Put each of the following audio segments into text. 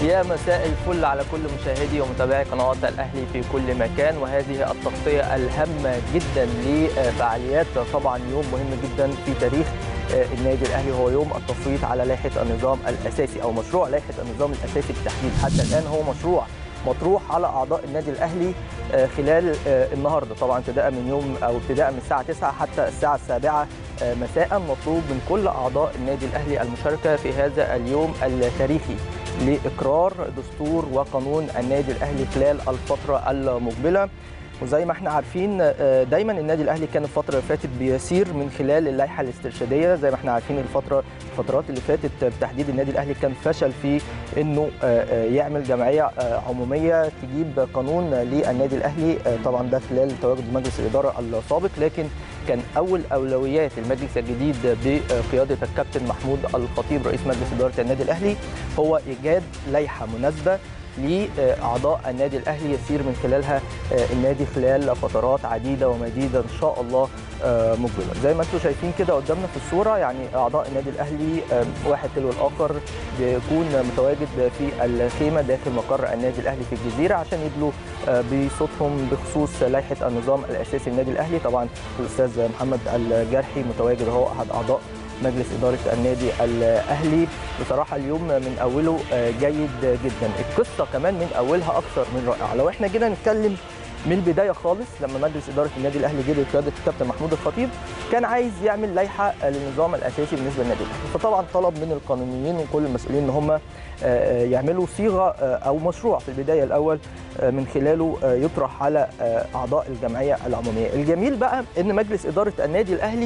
يا مساء الفل على كل مشاهدي ومتابعي قنوات الاهلي في كل مكان وهذه التغطيه الهامه جدا لفعاليات طبعا يوم مهم جدا في تاريخ النادي الاهلي هو يوم التصويت على لائحه النظام الاساسي او مشروع لائحه النظام الاساسي بالتحديد حتى الان هو مشروع مطروح على اعضاء النادي الاهلي خلال النهارده طبعا ابتداء من يوم او ابتداء من الساعه 9 حتى الساعه السابعه مساء مطلوب من كل اعضاء النادي الاهلي المشاركه في هذا اليوم التاريخي لاقرار دستور وقانون النادي الاهلي خلال الفتره المقبله وزي ما احنا عارفين دايما النادي الاهلي كان الفتره اللي فاتت بيسير من خلال اللائحه الاسترشاديه زي ما احنا عارفين الفتره الفترات اللي فاتت بالتحديد النادي الاهلي كان فشل في انه يعمل جمعيه عموميه تجيب قانون للنادي الاهلي طبعا ده خلال تواجد مجلس الاداره السابق لكن كان اول اولويات المجلس الجديد بقياده الكابتن محمود الخطيب رئيس مجلس اداره النادي الاهلي هو ايجاد لائحه مناسبه لاعضاء النادي الاهلي يسير من خلالها النادي خلال فترات عديده ومديده ان شاء الله مقبله زي ما انتم شايفين كده قدامنا في الصوره يعني اعضاء النادي الاهلي واحد تلو الاخر بيكون متواجد في الخيمه داخل مقر النادي الاهلي في الجزيره عشان يدلوا بصوتهم بخصوص لائحه النظام الاساسي للنادي الاهلي طبعا الاستاذ محمد الجرحي متواجد هو احد اعضاء مجلس إدارة النادي الأهلي بصراحة اليوم من أوله جيد جدا القصة كمان من أولها أكثر من رائعة لو إحنا جينا نتكلم من البداية خالص لما مجلس إدارة النادي الأهلي جه بقيادة الكابتن محمود الخطيب كان عايز يعمل لائحة للنظام الأساسي بالنسبة للنادي الأهلي فطبعا طلب من القانونيين وكل المسؤولين إن هم يعملوا صيغة أو مشروع في البداية الأول من خلاله يطرح على أعضاء الجمعية العمومية الجميل بقى إن مجلس إدارة النادي الأهلي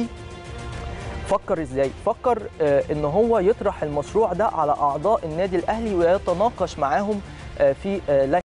فكر ازاي؟ فكر ان هو يطرح المشروع ده على اعضاء النادي الاهلي ويتناقش معاهم في